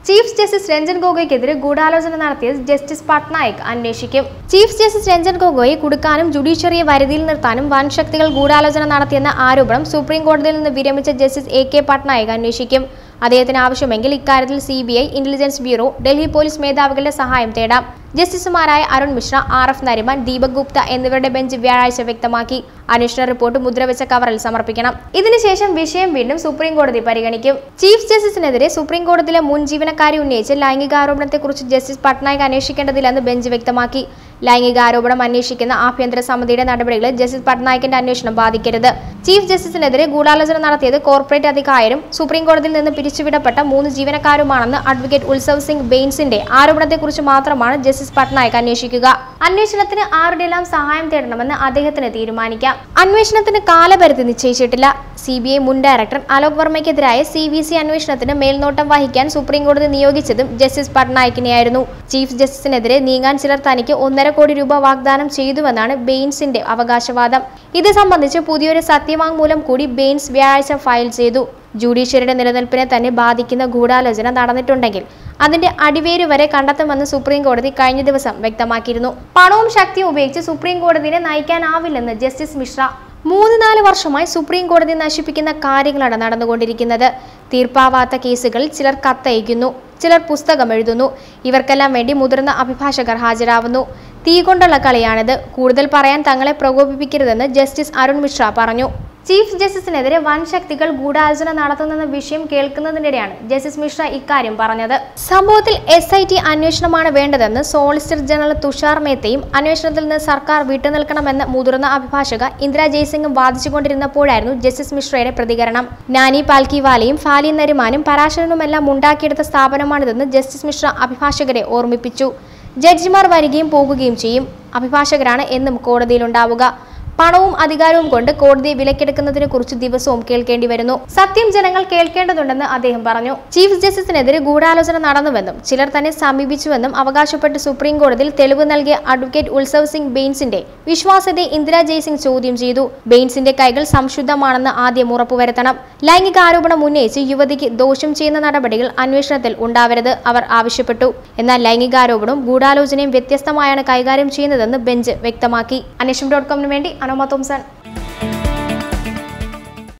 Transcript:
chief justice Ranjan ഗൊഗോയ്ക്കെതിരെ ഗൂഢാലോചന നടത്തിയത് justice Patnaik അന്വേഷിക്കും ചീഫ് ജസ്റ്റിസ് രഞ്ജൻ ഗൊഗോയെ കുടുക്കാനും ജുഡീഷ്യറിയെ വരുതിയിൽ നിർത്താനും വൻ ശക്തികൾ ഗൂഢാലോചന നടത്തിയെന്ന ആരോപണം സുപ്രീം കോടതിയിൽ നിന്ന് വിരമിച്ച ജസ്റ്റിസ് എ കെ പട്നായിക് അന്വേഷിക്കും അദ്ദേഹത്തിന് ആവശ്യമെങ്കിൽ ഇക്കാര്യത്തിൽ C B I intelligence bureau Delhi police മേധാവികളുടെ സഹായം തേടാം ജസ്റ്റിസുമാരായ അരുൺ മിശ്ര ആർ എഫ് നരിമാൻ ദീപക് ഗുപ്ത എന്നിവരുടെ ബെഞ്ച് വ്യാഴാഴ്ച വ്യക്തമാക്കി അന്വേഷണ റിപ്പോർട്ട് മുദ്രവെച്ച കവറിൽ സമർപ്പിക്കണം ഇതിനുശേഷം വിഷയം വീണ്ടും സുപ്രീം കോടതി പരിഗണിക്കും ചീഫ് ജസ്റ്റിസിനെതിരെ സുപ്രീം കോടതിയിലെ മുൻ ജീവനക്കാരി ഉന്നയിച്ച ലൈംഗികാരോപണത്തെക്കുറിച്ച് ജസ്റ്റിസ് പട്നായിക് അന്വേഷിക്കേണ്ടതില്ലെന്ന് ബെഞ്ച് വ്യക്തമാക്കി ലൈംഗികാരോപണം അന്വേഷിക്കുന്ന ആഭ്യന്തര സമിതിയുടെ നടപടികളിൽ ജസ്റ്റിസ് പട്നായിക്കിന്റെ അന്വേഷണം ബാധിക്കരുത് ചീഫ് ജസ്റ്റിസിനെതിരെ ഗൂഢാലോചന നടത്തിയത് കോർപ്പറേറ്റ് അധികാരും സുപ്രീം കോടതിയിൽ നിന്ന് പിരിച്ചുവിടപ്പെട്ട മൂന്ന് ജീവനക്കാരുമാണെന്ന് അഡ്വക്കേറ്റ് ഉത്സവ് സിംഗ് ബെയിൻസിന്റെ ആരോപണത്തെക്കുറിച്ച് മാത്രമാണ് ജസ്റ്റിസ് പട്നായിക് അന്വേഷിക്കുക അന്വേഷണത്തിന് ആരുടെയെല്ലാം സഹായം തേടണമെന്ന് അദ്ദേഹത്തിന് തീരുമാനിക്കാം അന്വേഷണത്തിന് കാലപരിധി നിശ്ചയിച്ചിട്ടില്ല സി ബി ഐ മുൻ ഡയറക്ടർ അലോക് വർമ്മയ്ക്കെതിരായ സി വി സി അന്വേഷണത്തിന് മേൽനോട്ടം വഹിക്കാൻ സുപ്രീം കോടതി നിയോഗിച്ചതും ജസ്റ്റിസ് പട്നായിക്കിനെയായിരുന്നു ചീഫ് ജസ്റ്റിസിനെതിരെ നീങ്ങാൻ ചിലർ തനിക്ക് ഒന്നര കോടി രൂപ വാഗ്ദാനം ചെയ്തുവെന്നാണ് ബെയിൻസിന്റെ അവകാശവാദം ഇത് സംബന്ധിച്ച് പുതിയൊരു സത്യവാങ്മൂലം കൂടി ബെയിൻസ് വ്യാഴാഴ്ച ഫയൽ ചെയ്തു ജുഡീഷ്യറിയുടെ നിലനിൽപ്പിനെ തന്നെ ബാധിക്കുന്ന ഗൂഢാലോചന നടന്നിട്ടുണ്ടെങ്കിൽ അതിന്റെ അടിവേര് വരെ കണ്ടെത്തുമെന്ന് സുപ്രീം കോടതി കഴിഞ്ഞ ദിവസം വ്യക്തമാക്കിയിരുന്നു പണവും ശക്തിയും ഉപയോഗിച്ച് സുപ്രീം കോടതിയെ നയിക്കാനാവില്ലെന്ന് ജസ്റ്റിസ് മിശ്ര മൂന്ന് നാല് വർഷമായി സുപ്രീം കോടതി നശിപ്പിക്കുന്ന കാര്യങ്ങളാണ് നടന്നുകൊണ്ടിരിക്കുന്നത് തീർപ്പാവാത്ത കേസുകളിൽ ചിലർ കത്തയക്കുന്നു ചിലർ പുസ്തകം എഴുതുന്നു ഇവർക്കെല്ലാം വേണ്ടി മുതിർന്ന അഭിഭാഷകർ ഹാജരാവുന്നു തീ കൊണ്ടുള്ള കളിയാണിത് കൂടുതൽ പറയാൻ തങ്ങളെ പ്രകോപിപ്പിക്കരുതെന്ന് ജസ്റ്റിസ് അരുൺ മിശ്ര പറഞ്ഞു ചീഫ് ജസ്റ്റിസിനെതിരെ വൻ ശക്തികൾ ഗൂഢാലോചന നടത്തുന്നെന്ന വിഷയം കേൾക്കുന്നതിനിടെയാണ് ജസ്റ്റിസ് മിശ്ര ഇക്കാര്യം പറഞ്ഞത് സംഭവത്തിൽ എസ് ഐ ടി അന്വേഷണമാണ് വേണ്ടതെന്ന് സോളിസിറ്റർ ജനറൽ തുഷാർ മേത്തയും അന്വേഷണത്തിൽ നിന്ന് സർക്കാർ വിട്ടുനിൽക്കണമെന്ന് മുതിർന്ന അഭിഭാഷക ഇന്ദിര ജയ്സിംഗും വാദിച്ചുകൊണ്ടിരുന്നപ്പോഴായിരുന്നു ജസ്റ്റിസ് മിശ്രയുടെ പ്രതികരണം നാനി പാൽക്കിവാലയും ഫാലി നരിമാനും പരാശരനുമെല്ലാം ഉണ്ടാക്കിയെടുത്ത സ്ഥാപനമാണിതെന്ന് ജസ്റ്റിസ് മിശ്ര അഭിഭാഷകരെ ഓർമ്മിപ്പിച്ചു ജഡ്ജിമാർ വരികയും പോകുകയും ചെയ്യും അഭിഭാഷകരാണ് എന്നും കോടതിയിലുണ്ടാവുക പണവും അധികാരവും കൊണ്ട് കോടതിയെ വിലക്കെടുക്കുന്നതിനെ കുറിച്ച് ദിവസവും കേൾക്കേണ്ടി വരുന്നു സത്യം ജനങ്ങൾ കേൾക്കേണ്ടതുണ്ടെന്ന് അദ്ദേഹം പറഞ്ഞു ചീഫ് ജസ്റ്റിസിനെതിരെ ഗൂഢാലോചന നടന്നുവെന്നും ചിലർ തന്നെ സമീപിച്ചുവെന്നും അവകാശപ്പെട്ട് സുപ്രീം കോടതിയിൽ തെളിവ് നൽകിയ അഡ്വക്കേറ്റ് ഉത്സവ് സിംഗ് ബെയിൻസിന്റെ വിശ്വാസ്യതയെ ഇന്ദിര ജയ്സിംഗ് ചോദ്യം ചെയ്തു ബെയിൻസിന്റെ കൈകൾ സംശുദ്ധമാണെന്ന് ആദ്യം ഉറപ്പുവരുത്തണം ലൈംഗിക ആരോപണം ഉന്നയിച്ച് യുവതിക്ക് ദോഷം ചെയ്യുന്ന നടപടികൾ അന്വേഷണത്തിൽ ഉണ്ടാവരുത് അവർ ആവശ്യപ്പെട്ടു എന്നാൽ ലൈംഗികാരോപണവും ഗൂഢാലോചനയും വ്യത്യസ്തമായാണ് കൈകാര്യം ചെയ്യുന്നതെന്ന് ബെഞ്ച് വ്യക്തമാക്കി അന്വേഷണം ഡോട്ട് കോമിന് വേണ്ടി അനോമ തോംസൺ